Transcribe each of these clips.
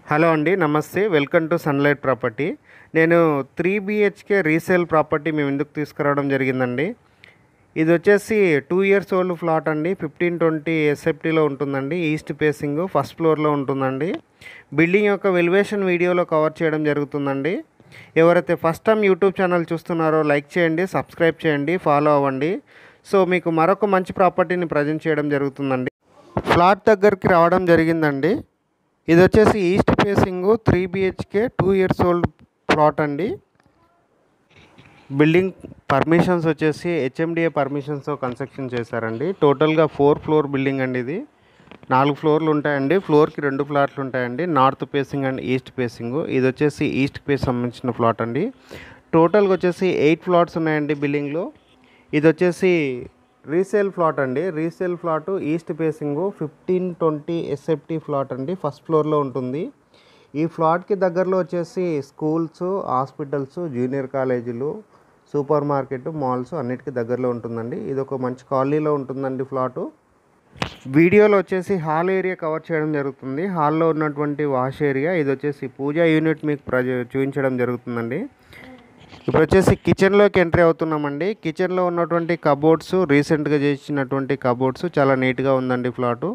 hello అండి నమస్తే welcome to Sunlight Property నేను త్రీ బిహెచ్కే రీసేల్ ప్రాపర్టీ మేము ఎందుకు తీసుకురావడం జరిగిందండి ఇది వచ్చేసి టూ ఇయర్స్ ఓల్డ్ ఫ్లాట్ అండి ఫిఫ్టీన్ ట్వంటీ ఎస్ఎఫ్టీలో ఉంటుందండి ఈస్ట్ ఫేసింగ్ ఫస్ట్ ఫ్లోర్లో ఉంటుందండి బిల్డింగ్ యొక్క వెలివేషన్ వీడియోలో కవర్ చేయడం జరుగుతుందండి ఎవరైతే ఫస్ట్ టైం యూట్యూబ్ ఛానల్ చూస్తున్నారో లైక్ చేయండి సబ్స్క్రైబ్ చేయండి ఫాలో అవ్వండి సో మీకు మరొక మంచి ప్రాపర్టీని ప్రజెంట్ చేయడం జరుగుతుందండి ఫ్లాట్ దగ్గరికి రావడం జరిగిందండి ఇది వచ్చేసి east facing three BHK two years old flat అండి బిల్డింగ్ పర్మిషన్స్ వచ్చేసి హెచ్ఎండిఏ పర్మిషన్స్తో కన్స్ట్రక్షన్ చేశారండి టోటల్గా ఫోర్ ఫ్లోర్ బిల్డింగ్ అండి ఇది నాలుగు ఫ్లోర్లు ఉంటాయండి ఫ్లోర్కి రెండు ఫ్లాట్లు ఉంటాయండి north facing and east facing ఇది వచ్చేసి ఈస్ట్ ఫేస్ సంబంధించిన ఫ్లాట్ అండి టోటల్గా వచ్చేసి ఎయిట్ ఫ్లాట్స్ ఉన్నాయండి బిల్డింగ్లో ఇది వచ్చేసి రీసేల్ ఫ్లాట్ అండి resale flat east facing fifteen twenty SFT flat అండి ఫస్ట్ ఫ్లోర్లో ఉంటుంది ఈ ఫ్లాట్కి దగ్గరలో వచ్చేసి స్కూల్స్ హాస్పిటల్స్ జూనియర్ కాలేజీలు సూపర్ మార్కెట్ మాల్స్ అన్నిటికీ దగ్గరలో ఉంటుందండి ఇది ఒక మంచి కాలనీలో ఉంటుందండి ఫ్లాటు వీడియోలో వచ్చేసి హాల్ ఏరియా కవర్ చేయడం జరుగుతుంది హాల్లో ఉన్నటువంటి వాష్ ఏరియా ఇది వచ్చేసి పూజా యూనిట్ మీకు ప్రజ చూపించడం జరుగుతుందండి ఇప్పుడు వచ్చేసి కిచెన్లోకి ఎంట్రీ అవుతున్నామండి కిచెన్లో ఉన్నటువంటి కబోర్డ్స్ రీసెంట్గా చేసినటువంటి కబోర్డ్స్ చాలా నీట్గా ఉందండి ఫ్లాటు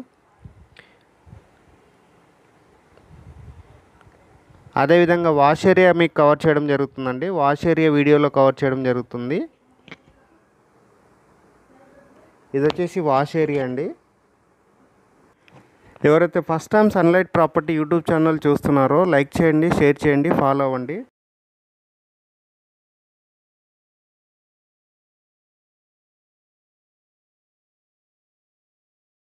అదేవిధంగా వాష్ ఏరియా మీకు కవర్ చేయడం జరుగుతుందండి వాష్ ఏరియా వీడియోలో కవర్ చేయడం జరుగుతుంది ఇది వచ్చేసి వాష్ ఏరియా అండి ఎవరైతే first time Sunlight Property YouTube channel చూస్తున్నారో లైక్ చేయండి షేర్ చేయండి ఫాలో అవ్వండి